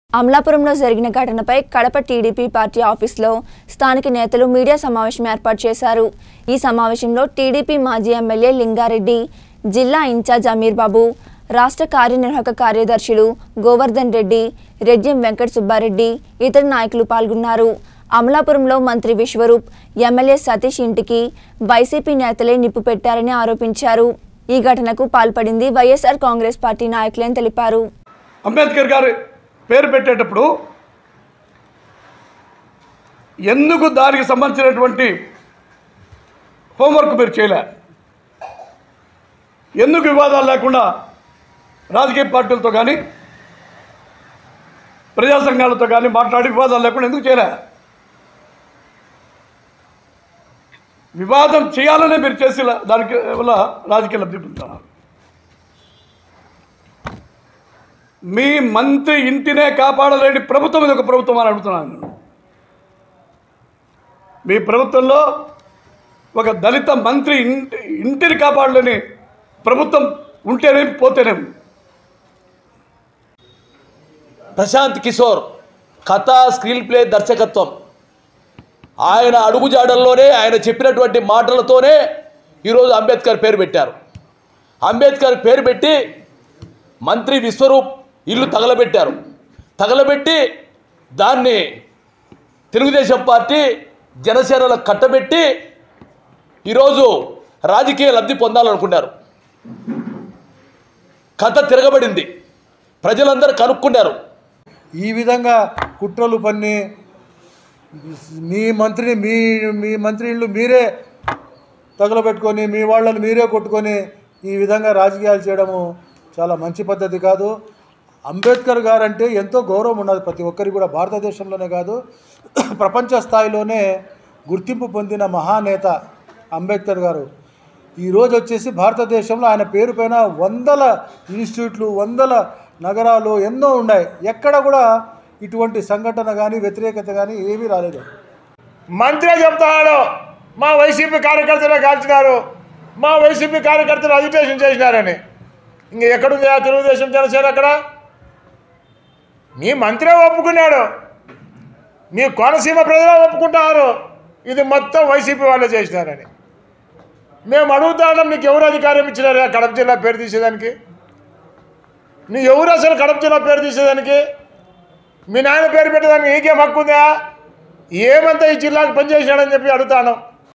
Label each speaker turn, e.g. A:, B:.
A: అమలాపురంలో జరిగిన ఘటనపై కడప టీడీపీ పార్టీ ఆఫీసులో స్థానిక నేతలు మీడియా సమావేశం ఏర్పాటు చేశారు ఈ సమావేశంలో టీడీపీ మాజీ ఎమ్మెల్యే లింగారెడ్డి జిల్లా ఇన్ఛార్జ్ అమీర్ బాబు రాష్ట్ర కార్యనిర్వాహక కార్యదర్శులు గోవర్ధన్ రెడ్డి రెడ్యం వెంకట సుబ్బారెడ్డి ఇతర నాయకులు పాల్గొన్నారు అమలాపురంలో మంత్రి విశ్వరూప్ ఎమ్మెల్యే సతీష్ ఇంటికి వైసీపీ నేతలే నిప్పు పెట్టారని ఆరోపించారు ఈ ఘటనకు పాల్పడింది వైఎస్ఆర్ కాంగ్రెస్ పార్టీ నాయకులని తెలిపారు
B: అంబేద్కర్ గారి పేరు పెట్టేటప్పుడు ఎందుకు దానికి సంబంధించినటువంటి హోంవర్క్ మీరు చేయలే ఎందుకు వివాదాలు లేకుండా రాజకీయ పార్టీలతో కానీ ప్రజా సంఘాలతో కానీ మాట్లాడి వివాదాలు లేకుండా ఎందుకు చేయలే వివాదం చేయాలనే మీరు చేసి దానికి వల్ల రాజకీయ లబ్ధి పొందుతున్నారు మీ మంత్రి ఇంటినే కాపాడలేని ప్రభుత్వం ఇది ఒక ప్రభుత్వం అని అడుగుతున్నాను నేను. మీ ప్రభుత్వంలో ఒక దళిత మంత్రి ఇంటి ఇంటిని కాపాడలేని ప్రభుత్వం ఉంటేనేం పోతేనేం
C: ప్రశాంత్ కిషోర్ కథ స్క్రీన్ ప్లే దర్శకత్వం ఆయన అడుగుజాడల్లోనే ఆయన చెప్పినటువంటి మాటలతోనే ఈరోజు అంబేద్కర్ పేరు పెట్టారు అంబేద్కర్ పేరు పెట్టి మంత్రి విశ్వరూప్ ఇల్లు తగలబెట్టారు తగలబెట్టి దాన్ని తెలుగుదేశం పార్టీ జనసేనలో కట్టబెట్టి ఈరోజు రాజకీయ లబ్ధి పొందాలనుకున్నారు కథ తిరగబడింది ప్రజలందరూ కనుక్కున్నారు
D: ఈ విధంగా కుట్రలు పన్ని మీ మంత్రిని మీ మీ మంత్రి ఇళ్ళు మీరే తగలబెట్టుకొని మీ వాళ్ళని మీరే కొట్టుకొని ఈ విధంగా రాజకీయాలు చేయడము చాలా మంచి పద్ధతి కాదు అంబేద్కర్ గారు అంటే ఎంతో గౌరవం ఉన్నది ప్రతి ఒక్కరికి కూడా భారతదేశంలోనే కాదు ప్రపంచ స్థాయిలోనే గుర్తింపు పొందిన మహానేత అంబేద్కర్ గారు ఈరోజు వచ్చేసి భారతదేశంలో ఆయన పేరు పైన వందల ఇన్స్టిట్యూట్లు వందల నగరాలు ఎన్నో ఉన్నాయి ఎక్కడ కూడా ఇటువంటి సంఘటన కానీ వ్యతిరేకత కానీ ఏమీ రాలేదు
E: మంత్రే చెప్తున్నాడు మా వైసీపీ కార్యకర్తలే కాల్చినారు మా వైసీపీ కార్యకర్తలు అజిటేషన్ చేసినారని ఇంక ఎక్కడుంది ఆ తెలుగుదేశం జనసేన అక్కడ మీ మంత్రే ఒప్పుకున్నాడు మీ కోనసీమ ప్రజలు ఒప్పుకుంటున్నారు ఇది మొత్తం వైసీపీ వాళ్ళే చేసినారని మేము అడుగుతాం మీకు ఎవరు అధికారం ఇచ్చినారా కడప జిల్లా పేరు తీసేదానికి నీ ఎవరు అసలు కడప జిల్లా పేరు తీసేదానికి మీ నాయన పేరు పెట్టేదానికి నీకేం హక్కు ఉందా ఏమంతా ఈ జిల్లాకు పనిచేసినాడని చెప్పి అడుగుతాను